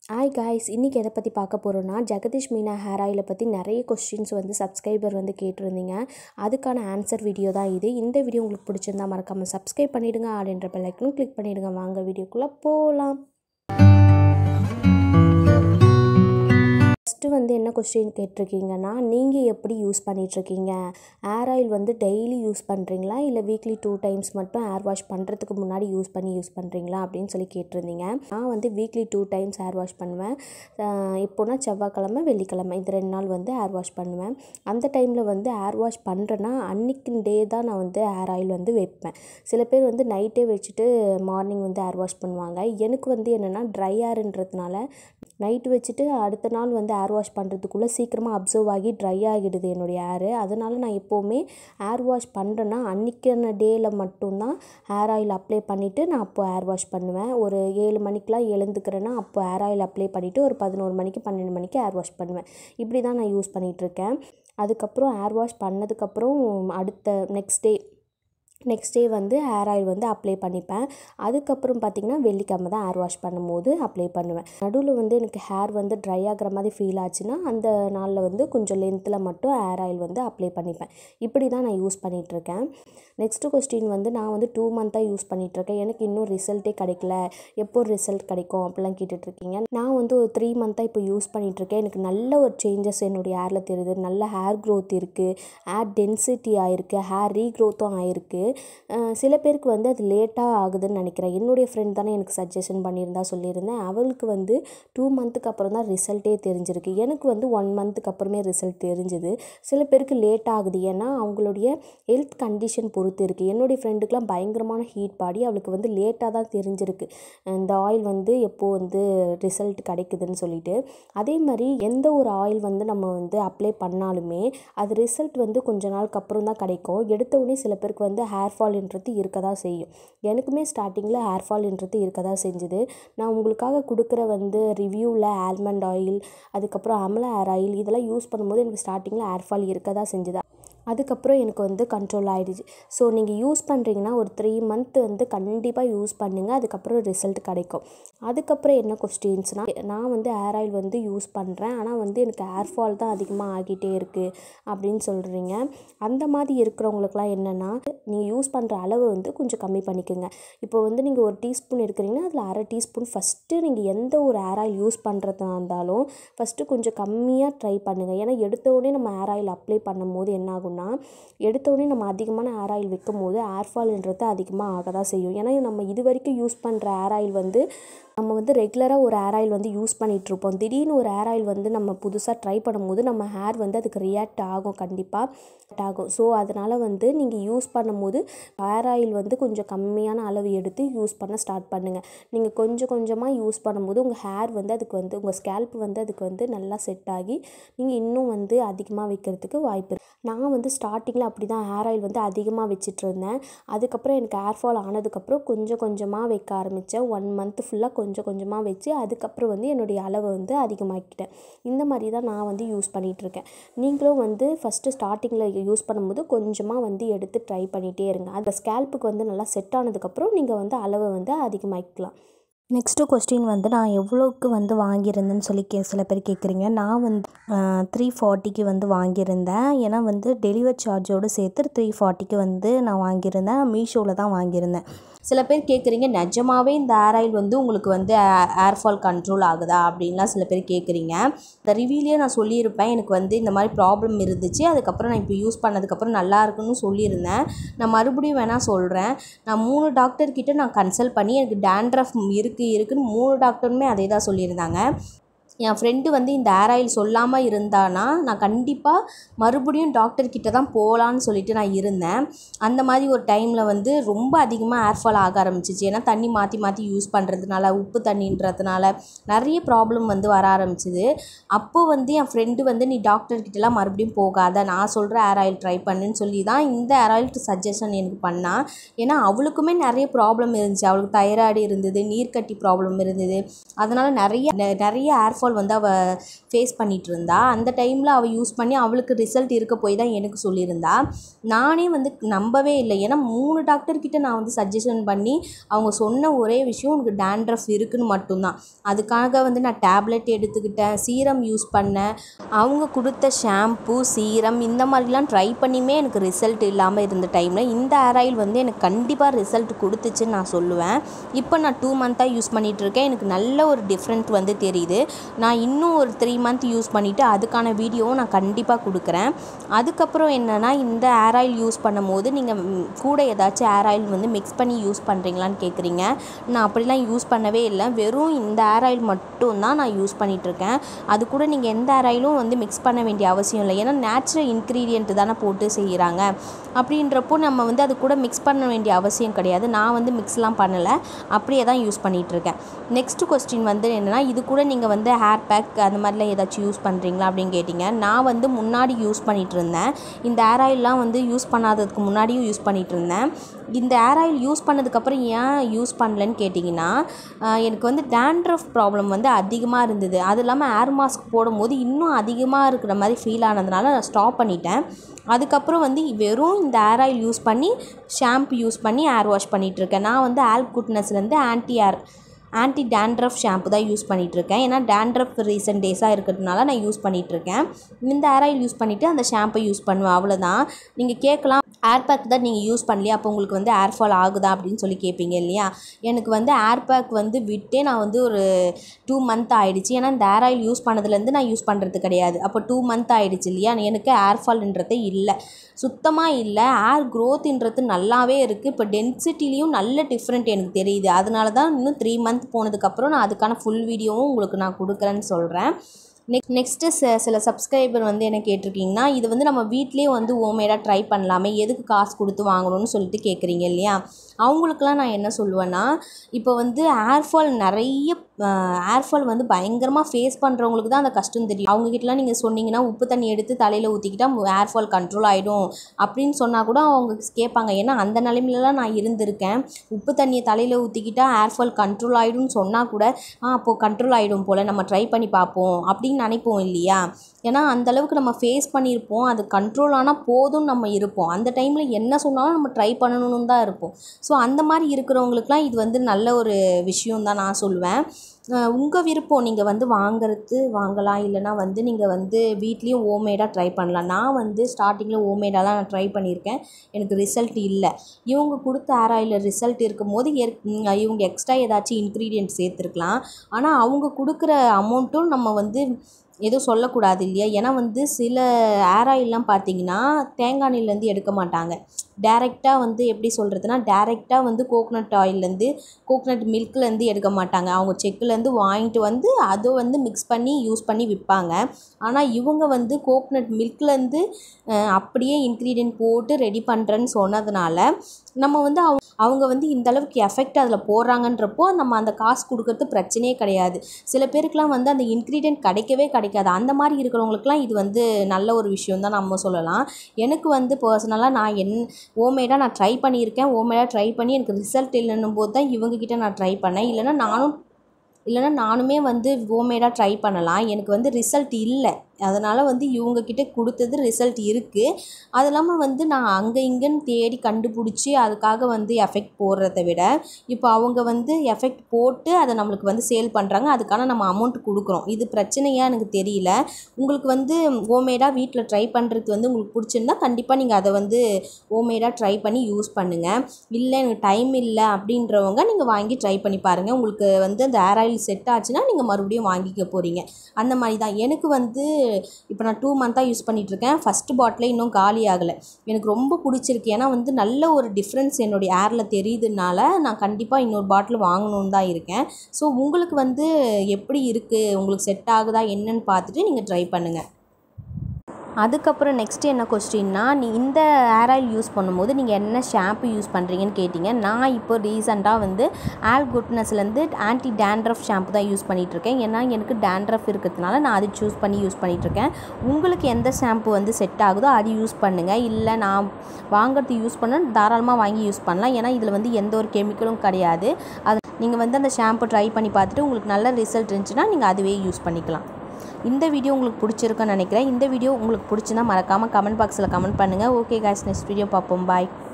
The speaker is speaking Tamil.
ஹாய் காய்ஸ் இன்றைக்கி எதை பற்றி பார்க்க போகிறோன்னா ஜெகதீஷ் மீனா ஹேர் ஆயிலை பற்றி நிறைய கொஸ்டின்ஸ் வந்து சப்ஸ்கிரைபர் வந்து கேட்டிருந்தீங்க அதுக்கான ஆன்சர் வீடியோ தான் இது இந்த வீடியோ உங்களுக்கு பிடிச்சிருந்தா மறக்காமல் சப்ஸ்கிரைப் பண்ணிவிடுங்க ஆளுன்ற பெல் ஐக்கனும் கிளிக் பண்ணிவிடுங்க வாங்க வீடியோக்குள்ளே போகலாம் ஃபஸ்ட்டு வந்து என்ன கொஸ்டின் கேட்டிருக்கீங்கன்னா நீங்கள் எப்படி யூஸ் பண்ணிகிட்ருக்கீங்க ஏர் ஆயில் வந்து டெய்லி யூஸ் பண்ணுறீங்களா இல்லை வீக்லி டூ டைம்ஸ் மட்டும் ஏர் வாஷ் பண்ணுறதுக்கு முன்னாடி யூஸ் பண்ணி யூஸ் பண்ணுறீங்களா அப்படின்னு சொல்லி கேட்டிருந்தீங்க நான் வந்து weekly two times hair wash பண்ணுவேன் இப்போனா செவ்வாய்க்கிழமை வெள்ளிக்கிழமை இது ரெண்டு நாள் வந்து ஏர் வாஷ் பண்ணுவேன் அந்த டைமில் வந்து ஏர் வாஷ் பண்ணுறேன்னா அன்னைக்கு டே தான் நான் வந்து ஏர் ஆயில் வந்து வைப்பேன் சில பேர் வந்து நைட்டே வச்சுட்டு மார்னிங் வந்து ஏர் வாஷ் பண்ணுவாங்க எனக்கு வந்து என்னென்னா ட்ரை ஏருன்றதுனால நைட்டு வச்சுட்டு அடுத்த நாள் வந்து ஏர் வாஷ் பண்ணுறதுக்குள்ளே சீக்கிரமாக அப்சர்வ் ஆகி ட்ரை ஆகிடுது என்னுடைய ஏரு அதனால் நான் எப்போவுமே ஏர் வாஷ் பண்ணுறேன்னா அன்றைக்கான டேயில் மட்டும்தான் ஹேர் ஆயில் அப்ளை பண்ணிவிட்டு நான் அப்போ ஏர் வாஷ் பண்ணுவேன் ஒரு ஏழு மணிக்கெலாம் எழுந்துக்கிறேன்னா அப்போ ஏர் ஆயில் அப்ளை பண்ணிவிட்டு ஒரு பதினோரு மணிக்கு பன்னெண்டு மணிக்கு ஏர் வாஷ் பண்ணுவேன் இப்படி தான் நான் யூஸ் பண்ணிகிட்ருக்கேன் அதுக்கப்புறம் ஏர் வாஷ் பண்ணதுக்கப்புறம் அடுத்த நெக்ஸ்ட் டே நெக்ஸ்ட் டே வந்து ஹேர் ஆயில் வந்து அப்ளை பண்ணிப்பேன் அதுக்கப்புறம் பார்த்திங்கன்னா வெள்ளிக்கிழமை தான் ஹேர் வாஷ் பண்ணும்போது அப்ளை பண்ணுவேன் நடுவில் வந்து எனக்கு ஹேர் வந்து ட்ரை ஆகிற மாதிரி ஃபீல் ஆச்சுன்னா அந்த நாளில் வந்து கொஞ்சம் லென்த்தில் மட்டும் ஹேர் ஆயில் வந்து அப்ளை பண்ணிப்பேன் இப்படி தான் நான் யூஸ் பண்ணிகிட்ருக்கேன் நெக்ஸ்ட்டு கொஸ்டின் வந்து நான் வந்து டூ மந்த்தாக யூஸ் பண்ணிகிட்ருக்கேன் எனக்கு இன்னும் ரிசல்ட்டே கிடைக்கல எப்போ ரிசல்ட் கிடைக்கும் அப்படிலாம் கேட்டுட்ருக்கீங்க நான் வந்து ஒரு த்ரீ மந்த்தாக இப்போ யூஸ் பண்ணிகிட்ருக்கேன் எனக்கு நல்ல ஒரு சேஞ்சஸ் என்னுடைய ஹேரில் தெரியுது நல்ல ஹேர் க்ரோத் இருக்குது ஹேர் டென்சிட்டி ஆகிருக்கு ஹேர் ரீக்ரோத்தும் ஆகிருக்கு சில பேருக்கு வந்து அது லேட்டாக ஆகுதுன்னு நினைக்கிறேன் என்னுடைய ஃப்ரெண்ட் தானே எனக்கு சஜஷன் பண்ணியிருந்தா சொல்லியிருந்தேன் அவளுக்கு வந்து டூ மந்த்துக்கு அப்புறம் தான் ரிசல்ட்டே தெரிஞ்சிருக்கு எனக்கு வந்து ஒன் மந்த்துக்கு அப்புறமே ரிசல்ட் தெரிஞ்சுது சில பேருக்கு லேட் ஆகுது ஏன்னா அவங்களுடைய ஹெல்த் கண்டிஷன் பொறுத்து இருக்குது என்னுடைய ஃப்ரெண்டுக்கெலாம் பயங்கரமான ஹீட் பாடி அவளுக்கு வந்து லேட்டாக தான் தெரிஞ்சிருக்கு இந்த ஆயில் வந்து எப்போது வந்து ரிசல்ட் கிடைக்குதுன்னு சொல்லிட்டு அதே மாதிரி எந்த ஒரு ஆயில் வந்து நம்ம வந்து அப்ளை பண்ணாலுமே அது ரிசல்ட் வந்து கொஞ்ச நாளுக்கு அப்புறம் தான் கிடைக்கும் எடுத்த உடனே சில பேருக்கு வந்து ஹேர் ஃபால்ன்றது இருக்க தான் செய்யும் எனக்குமே ஸ்டார்டிங்கில் ஹேர் ஃபால்ன்றது இருக்க தான் செஞ்சுது நான் உங்களுக்காக கொடுக்குற வந்து ரிவ்யூவில் ஆல்மண்ட் ஆயில் அதுக்கப்புறம் அமலா ஹேர் ஆயில் இதெல்லாம் யூஸ் பண்ணும்போது எனக்கு ஸ்டார்டிங்கில் ஹேர் ஃபால் இருக்க தான் செஞ்சுது அதுக்கப்புறம் எனக்கு வந்து கண்ட்ரோல் ஆகிடுச்சு ஸோ நீங்கள் யூஸ் பண்ணுறீங்கன்னா ஒரு த்ரீ மந்த் வந்து கண்டிப்பாக யூஸ் பண்ணுங்கள் அதுக்கப்புறம் ரிசல்ட் கிடைக்கும் அதுக்கப்புறம் என்ன கொஸ்டின்ஸ்னால் நான் வந்து ஹேர் ஆயில் வந்து யூஸ் பண்ணுறேன் ஆனால் வந்து எனக்கு ஹேர் ஃபால் தான் அதிகமாக ஆகிட்டே இருக்குது அப்படின்னு சொல்கிறீங்க அந்த மாதிரி இருக்கிறவங்களுக்குலாம் என்னென்னா நீங்கள் யூஸ் பண்ணுற அளவு வந்து கொஞ்சம் கம்மி பண்ணிக்கோங்க இப்போ வந்து நீங்கள் ஒரு டீஸ்பூன் எடுக்கிறீங்கன்னா அதில் அரை டீஸ்பூன் ஃபஸ்ட்டு நீங்கள் எந்த ஒரு ஹேர் ஆயில் யூஸ் பண்ணுறதா இருந்தாலும் ஃபஸ்ட்டு கொஞ்சம் கம்மியாக ட்ரை பண்ணுங்கள் ஏன்னா எடுத்த உடனே நம்ம ஹேர் ஆயில் அப்ளை பண்ணும் போது என்ன ஆகும் ஆகும்னா எடுத்தோடனே நம்ம அதிகமான ஹேர் ஆயில் வைக்கும் போது ஹேர் ஃபால்ன்றது அதிகமாக ஆக தான் செய்யும் ஏன்னா நம்ம இது வரைக்கும் யூஸ் பண்ணுற ஹேர் ஆயில் வந்து நம்ம வந்து ரெகுலராக ஒரு ஹேர் ஆயில் வந்து யூஸ் பண்ணிகிட்ருப்போம் திடீர்னு ஒரு ஹேர் ஆயில் வந்து நம்ம புதுசாக ட்ரை பண்ணும்போது நம்ம ஹேர் வந்து அதுக்கு ரியாக்ட் ஆகும் கண்டிப்பாக ஆகும் ஸோ அதனால் வந்து நீங்கள் யூஸ் பண்ணும்போது ஹேர் ஆயில் வந்து கொஞ்சம் கம்மியான அளவு எடுத்து யூஸ் பண்ண ஸ்டார்ட் பண்ணுங்கள் நீங்கள் கொஞ்சம் கொஞ்சமாக யூஸ் பண்ணும்போது உங்கள் ஹேர் வந்து அதுக்கு வந்து உங்கள் ஸ்கேல்ப் வந்து அதுக்கு வந்து நல்லா செட் ஆகி நீங்கள் இன்னும் வந்து அதிகமாக வைக்கிறதுக்கு வாய்ப்பு இருக்குது நான் வந்து ஸ்டார்டிங்கில் அப்படி தான் ஹேர் ஆயில் வந்து அதிகமாக வச்சுட்டு இருந்தேன் அதுக்கப்புறம் எனக்கு ஹேர் ஃபால் ஆனதுக்கப்புறம் கொஞ்சம் கொஞ்சமாக வைக்க ஆரம்பித்தேன் ஒன் மந்த் ஃபுல்லாக கொஞ்சம் கொஞ்சமாக வச்சு அதுக்கப்புறம் வந்து என்னுடைய அளவை வந்து அதிகமாக்கிட்டேன் இந்த மாதிரி தான் நான் வந்து யூஸ் பண்ணிகிட்ருக்கேன் நீங்களும் வந்து ஃபஸ்ட்டு ஸ்டார்டிங்கில் யூஸ் பண்ணும்போது கொஞ்சமாக வந்து எடுத்து ட்ரை பண்ணிகிட்டே இருங்க அந்த ஸ்கேல்ப்புக்கு வந்து நல்லா செட் ஆனதுக்கப்புறம் நீங்கள் வந்து அளவை வந்து அதிகமாக்கிக்கலாம் நெக்ஸ்ட்டு கொஸ்டின் வந்து நான் எவ்வளோக்கு வந்து வாங்கியிருந்தேன்னு சொல்லி கே சில பேர் கேட்குறீங்க நான் வந்து த்ரீ ஃபார்ட்டிக்கு வந்து வாங்கியிருந்தேன் ஏன்னா வந்து டெலிவரி சார்ஜோடு சேர்த்து த்ரீ ஃபார்ட்டிக்கு வந்து நான் வாங்கியிருந்தேன் மீஷோவில் தான் வாங்கியிருந்தேன் சில பேர் கேட்குறீங்க நிஜமாவே இந்த ஹேர் ஆயில் வந்து உங்களுக்கு வந்து ஹேர் ஃபால் கண்ட்ரோல் ஆகுதா அப்படின்லாம் சில பேர் கேட்குறீங்க இந்த ரிவ்யூலேயே நான் சொல்லியிருப்பேன் எனக்கு வந்து இந்த மாதிரி ப்ராப்ளம் இருந்துச்சு அதுக்கப்புறம் நான் இப்போ யூஸ் பண்ணதுக்கப்புறம் நல்லா இருக்குன்னு சொல்லியிருந்தேன் நான் மறுபடியும் வேணால் சொல்கிறேன் நான் மூணு டாக்டர்கிட்ட நான் கன்சல்ட் பண்ணி எனக்கு டேண்ட்ரஃப் இருக்குது இருக்குன்னு மூணு டாக்டருமே அதே தான் சொல்லியிருந்தாங்க என் ஃப்ரெண்டு வந்து இந்த ஹேர் ஆயில் சொல்லாமல் இருந்தானா நான் கண்டிப்பாக மறுபடியும் டாக்டர்கிட்ட தான் போகலான்னு சொல்லிட்டு நான் இருந்தேன் அந்த மாதிரி ஒரு டைமில் வந்து ரொம்ப அதிகமாக ஹேர் ஃபால் ஆக ஆரம்பிச்சிச்சு ஏன்னா தண்ணி மாற்றி மாற்றி யூஸ் பண்ணுறதுனால உப்பு தண்ணின்றதுனால நிறைய ப்ராப்ளம் வந்து வர ஆரம்பிச்சிது அப்போது வந்து என் ஃப்ரெண்டு வந்து நீ டாக்டர்கிட்டலாம் மறுபடியும் போகாத நான் சொல்கிற ஹேர் ஆயில் ட்ரை பண்ணுன்னு சொல்லி தான் இந்த ஹேர் ஆயில் சஜஷன் எனக்கு பண்ணா ஏன்னா அவளுக்குமே நிறைய ப்ராப்ளம் இருந்துச்சு அவளுக்கு தைராய்டு இருந்தது நீர்க்கட்டி ப்ராப்ளம் இருந்தது அதனால் நிறைய நிறைய ஹேர் ஃபால் ஃபால் வந்து அவள் ஃபேஸ் பண்ணிகிட்டு இருந்தா அந்த டைமில் அவள் யூஸ் பண்ணி அவளுக்கு ரிசல்ட் இருக்க போய் தான் எனக்கு சொல்லியிருந்தா நானே வந்து நம்பவே இல்லை ஏன்னா மூணு டாக்டர்கிட்ட நான் வந்து சஜஷன் பண்ணி அவங்க சொன்ன ஒரே விஷயம் உனக்கு டேண்ட்ரஃப் இருக்குன்னு மட்டும்தான் அதுக்காக வந்து நான் டேப்லெட் எடுத்துக்கிட்டேன் சீரம் யூஸ் பண்ணேன் அவங்க கொடுத்த ஷாம்பு சீரம் இந்த மாதிரிலாம் ட்ரை பண்ணியுமே எனக்கு ரிசல்ட் இல்லாமல் இருந்த டைமில் இந்த ஹேர் ஆயில் வந்து எனக்கு கண்டிப்பாக ரிசல்ட் கொடுத்துச்சுன்னு நான் சொல்லுவேன் இப்போ நான் டூ மந்த்தாக யூஸ் பண்ணிகிட்டு இருக்கேன் எனக்கு நல்ல ஒரு டிஃப்ரெண்ட் வந்து தெரியுது நான் இன்னும் ஒரு த்ரீ மந்த் யூஸ் பண்ணிவிட்டு அதுக்கான வீடியோவும் நான் கண்டிப்பாக கொடுக்குறேன் அதுக்கப்புறம் என்னென்னா இந்த ஹேர் ஆயில் யூஸ் பண்ணும்போது நீங்கள் கூட ஏதாச்சும் ஹேர் ஆயில் வந்து மிக்ஸ் பண்ணி யூஸ் பண்ணுறீங்களான்னு கேட்குறீங்க நான் அப்படிலாம் யூஸ் பண்ணவே இல்லை வெறும் இந்த ஹேர் ஆயில் மட்டும் தான் நான் யூஸ் பண்ணிகிட்ருக்கேன் அது கூட நீங்கள் எந்த ஹேர் ஆயிலும் வந்து மிக்ஸ் பண்ண வேண்டிய அவசியம் இல்லை ஏன்னா நேச்சுரல் இன்க்ரீடியன்ட் தானே போட்டு செய்கிறாங்க அப்படின்றப்போ நம்ம வந்து அது கூட மிக்ஸ் பண்ண வேண்டிய அவசியம் கிடையாது நான் வந்து மிக்ஸ்லாம் பண்ணலை அப்படியே தான் யூஸ் பண்ணிகிட்ருக்கேன் நெக்ஸ்ட் கொஸ்டின் வந்து என்னென்னா இது கூட நீங்கள் வந்து ஹேர் பேக் அந்த மாதிரிலாம் ஏதாச்சும் யூஸ் பண்ணுறீங்களா அப்படின்னு கேட்டிங்க நான் வந்து முன்னாடி யூஸ் பண்ணிகிட்டு இருந்தேன் இந்த ஹேர் ஆயிலெலாம் வந்து யூஸ் பண்ணாததுக்கு முன்னாடியும் யூஸ் பண்ணிகிட்டு இருந்தேன் இந்த ஹேர் ஆயில் யூஸ் பண்ணதுக்கப்புறம் ஏன் யூஸ் பண்ணலன்னு கேட்டிங்கன்னா எனக்கு வந்து டேண்ட்ரஃப் ப்ராப்ளம் வந்து அதிகமாக இருந்தது அது இல்லாமல் ஹேர் மாஸ்க் போடும்போது இன்னும் அதிகமாக இருக்கிற மாதிரி ஃபீல் ஆனதுனால நான் ஸ்டாப் பண்ணிட்டேன் அதுக்கப்புறம் வந்து வெறும் இந்த ஹேர் ஆயில் யூஸ் பண்ணி ஷாம்பு யூஸ் பண்ணி ஹேர் வாஷ் பண்ணிகிட்ருக்கேன் நான் வந்து ஆல் குட்னஸ்லேருந்து anti hair anti dandruff shampoo தான் யூஸ் பண்ணிகிட்ருக்கேன் ஏன்னா டேண்ட்ரஃப் ரீசன்ட் டேஸாக இருக்கிறதுனால நான் யூஸ் பண்ணிகிட்ருக்கேன் இந்த ஹேர் ஆயில் யூஸ் பண்ணிவிட்டு அந்த ஷாம்பை யூஸ் பண்ணுவேன் அவ்வளோதான் நீங்கள் கேட்கலாம் ஏர் பேக் தான் நீங்கள் யூஸ் பண்ணலையா அப்போ உங்களுக்கு வந்து ஏர் ஃபால் ஆகுதா அப்படின்னு சொல்லி கேட்பீங்க இல்லையா எனக்கு வந்து ஏர் பேக் வந்து விட்டே நான் வந்து ஒரு டூ மந்த் ஆகிடுச்சு ஏன்னா இந்த ஏர் ஆயில் யூஸ் பண்ணதுலேருந்து நான் யூஸ் பண்ணுறது கிடையாது அப்போ டூ மந்த் ஆகிடுச்சு இல்லையா எனக்கு ஏர் ஃபால்ன்றதே இல்லை சுத்தமாக இல்லை ஏர் க்ரோத்ன்றது நல்லாவே இருக்குது இப்போ டென்சிட்டிலையும் நல்ல டிஃப்ரெண்ட் எனக்கு தெரியுது அதனால தான் இன்னும் த்ரீ மந்த் போனதுக்கப்புறம் நான் அதுக்கான ஃபுல் வீடியோவும் உங்களுக்கு நான் கொடுக்குறேன்னு சொல்கிறேன் நெக்ஸ்ட் நெக்ஸ்ட்டு ச சில சப்ஸ்கிரைபர் வந்து என்ன கேட்டிருக்கீங்கன்னா இது வந்து நம்ம வீட்லேயே வந்து ஹோம்மேடாக ட்ரை பண்ணலாமே எதுக்கு காசு கொடுத்து வாங்கணும்னு சொல்லிட்டு கேட்குறீங்க இல்லையா அவங்களுக்குலாம் நான் என்ன சொல்லுவேன்னா இப்போ வந்து ஏர்ஃபால் நிறைய ஏர்ஃபால் வந்து பயங்கரமாக ஃபேஸ் பண்ணுறவங்களுக்கு தான் அந்த கஷ்டம் தெரியும் அவங்கக்கிட்டலாம் நீங்கள் சொன்னீங்கன்னா உப்பு தண்ணி எடுத்து தலையில் ஊற்றிக்கிட்டா ஏர்ஃபால் கண்ட்ரோல் ஆகிடும் அப்படின்னு சொன்னால் கூட அவங்க கேட்பாங்க ஏன்னா அந்த நிலைமையிலலாம் நான் இருந்திருக்கேன் உப்பு தண்ணியை தலையில் ஊற்றிக்கிட்டா ஏர்ஃபால் கண்ட்ரோல் ஆகிடும்னு சொன்னால் கூட ஆ அப்போது கண்ட்ரோல் ஆகிடும் போல் நம்ம ட்ரை பண்ணி பார்ப்போம் அப்படின்னு நினைப்போம் இல்லையா ஏன்னா அந்தளவுக்கு நம்ம ஃபேஸ் பண்ணியிருப்போம் அது கண்ட்ரோல் ஆனால் போதும்னு நம்ம இருப்போம் அந்த டைமில் என்ன சொன்னாலும் நம்ம ட்ரை பண்ணணும்னு தான் இருப்போம் ஸோ அந்த மாதிரி இருக்கிறவங்களுக்குலாம் இது வந்து நல்ல ஒரு விஷயம் தான் நான் சொல்லுவேன் உங்கள் விருப்பம் நீங்கள் வந்து வாங்குறது வாங்கலாம் இல்லைனா வந்து நீங்கள் வந்து வீட்லேயும் ஹோம்மேடாக ட்ரை பண்ணலாம் நான் வந்து ஸ்டார்டிங்கில் ஹோம்மேடாலாம் நான் ட்ரை பண்ணியிருக்கேன் எனக்கு ரிசல்ட் இல்லை இவங்க கொடுத்த ஹேர் ஆயிலில் ரிசல்ட் இருக்கும் போது இவங்க எக்ஸ்ட்ரா ஏதாச்சும் இன்க்ரீடியன்ட் சேர்த்துருக்கலாம் ஆனால் அவங்க கொடுக்குற அமௌண்ட்டும் நம்ம வந்து எதுவும் சொல்லக்கூடாது இல்லையா ஏன்னா வந்து சில ஹேர் ஆயிலெலாம் பார்த்தீங்கன்னா தேங்காய் எண்ணெயிலேருந்து எடுக்க மாட்டாங்க டேரெக்டாக வந்து எப்படி சொல்கிறதுனா டேரெக்டாக வந்து கோக்னட் ஆயிலேருந்து கோக்னட் மில்க்லேருந்து எடுக்க மாட்டாங்க அவங்க செக்குலேருந்து வாங்கிட்டு வந்து அதை வந்து மிக்ஸ் பண்ணி யூஸ் பண்ணி விற்பாங்க ஆனால் இவங்க வந்து கோக்னட் மில்க்லேருந்து அப்படியே இன்க்ரீடியன்ட் போட்டு ரெடி பண்ணுறேன்னு சொன்னதுனால நம்ம வந்து அவங்க அவங்க வந்து இந்த அளவுக்கு எஃபெக்ட் அதில் போடுறாங்கன்றப்போ நம்ம அந்த காசு கொடுக்கறது பிரச்சனையே கிடையாது சில பேருக்குலாம் வந்து அந்த இன்க்ரீடியன்ட் கிடைக்கவே கிடைக்காது அந்த மாதிரி இருக்கிறவங்களுக்குலாம் இது வந்து நல்ல ஒரு விஷயம் தான் நம்ம சொல்லலாம் எனக்கு வந்து பர்சனலாக நான் என் ஹோம்மேடாக நான் ட்ரை பண்ணியிருக்கேன் ஹோம்மேடாக ட்ரை பண்ணி எனக்கு ரிசல்ட் இல்லைன்னும் போது தான் இவங்கக்கிட்ட நான் ட்ரை பண்ணேன் இல்லைனா நானும் இல்லைனா நானுமே வந்து ஹோம்மேடாக ட்ரை பண்ணலாம் எனக்கு வந்து ரிசல்ட் இல்லை அதனால் வந்து இவங்கக்கிட்ட கொடுத்தது ரிசல்ட் இருக்குது அது இல்லாமல் வந்து நான் அங்கே இங்கேன்னு தேடி கண்டுபிடிச்சி அதுக்காக வந்து எஃபெக்ட் போடுறத விட இப்போ அவங்க வந்து எஃபெக்ட் போட்டு அதை நம்மளுக்கு வந்து சேல் பண்ணுறாங்க அதுக்கான நம்ம அமௌண்ட் கொடுக்குறோம் இது பிரச்சனையாக எனக்கு தெரியல உங்களுக்கு வந்து ஹோம்மேடாக வீட்டில் ட்ரை பண்ணுறது வந்து உங்களுக்கு பிடிச்சிருந்தா கண்டிப்பாக நீங்கள் அதை வந்து ஹோம்மேடாக ட்ரை பண்ணி யூஸ் பண்ணுங்கள் இல்லை எனக்கு டைம் இல்லை அப்படின்றவங்க நீங்கள் வாங்கி ட்ரை பண்ணி பாருங்கள் உங்களுக்கு வந்து அந்த ஹேர் ஆயில் செட் ஆச்சுன்னா நீங்கள் மறுபடியும் வாங்கிக்க போகிறீங்க அந்த மாதிரி தான் எனக்கு வந்து இப்போ நான் டூ மந்த்தாக யூஸ் பண்ணிகிட்ருக்கேன் ஃபஸ்ட்டு பாட்டிலே இன்னும் காலி ஆகலை எனக்கு ரொம்ப பிடிச்சிருக்கு ஏன்னா வந்து நல்ல ஒரு டிஃப்ரென்ஸ் என்னுடைய ஏரில் தெரியுதுனால நான் கண்டிப்பாக இன்னொரு பாட்டில் வாங்கணுன்னு தான் இருக்கேன் ஸோ உங்களுக்கு வந்து எப்படி இருக்குது உங்களுக்கு செட் ஆகுதா என்னன்னு பார்த்துட்டு நீங்கள் ட்ரை பண்ணுங்கள் அதுக்கப்புறம் நெக்ஸ்ட் என்ன கொஸ்டின்னா நீ இந்த ஹேர் ஆயில் யூஸ் பண்ணும்போது நீங்கள் என்ன ஷாம்பு யூஸ் பண்ணுறீங்கன்னு கேட்டிங்க நான் இப்போ ரீசெண்டாக வந்து ஆல் குட்னஸ்லேருந்து ஆன்டி டேண்ட்ரஃப் ஷாம்பு தான் யூஸ் பண்ணிகிட்ருக்கேன் ஏன்னா எனக்கு டேண்ட்ரஃப் இருக்கிறதுனால நான் அது சூஸ் பண்ணி யூஸ் பண்ணிகிட்ருக்கேன் உங்களுக்கு எந்த ஷாம்பு வந்து செட் ஆகுதோ அது யூஸ் பண்ணுங்கள் இல்லை நான் வாங்குறது யூஸ் பண்ண தாராளமாக வாங்கி யூஸ் பண்ணலாம் ஏன்னா இதில் வந்து எந்த ஒரு கெமிக்கலும் கிடையாது அது நீங்கள் வந்து அந்த ஷாம்பு ட்ரை பண்ணி பார்த்துட்டு உங்களுக்கு நல்ல ரிசல்ட் இருந்துச்சுன்னா நீங்கள் அதுவே யூஸ் பண்ணிக்கலாம் இந்த வீடியோ உங்களுக்கு பிடிச்சிருக்குன்னு நினைக்கிறேன் இந்த வீடியோ உங்களுக்கு பிடிச்சிருந்தா மறக்காமல் கமெண்ட் பாக்ஸில் கமெண்ட் பண்ணுங்கள் ஓகே guys நெக்ஸ்ட் வீடியோ பார்ப்போம் பாய்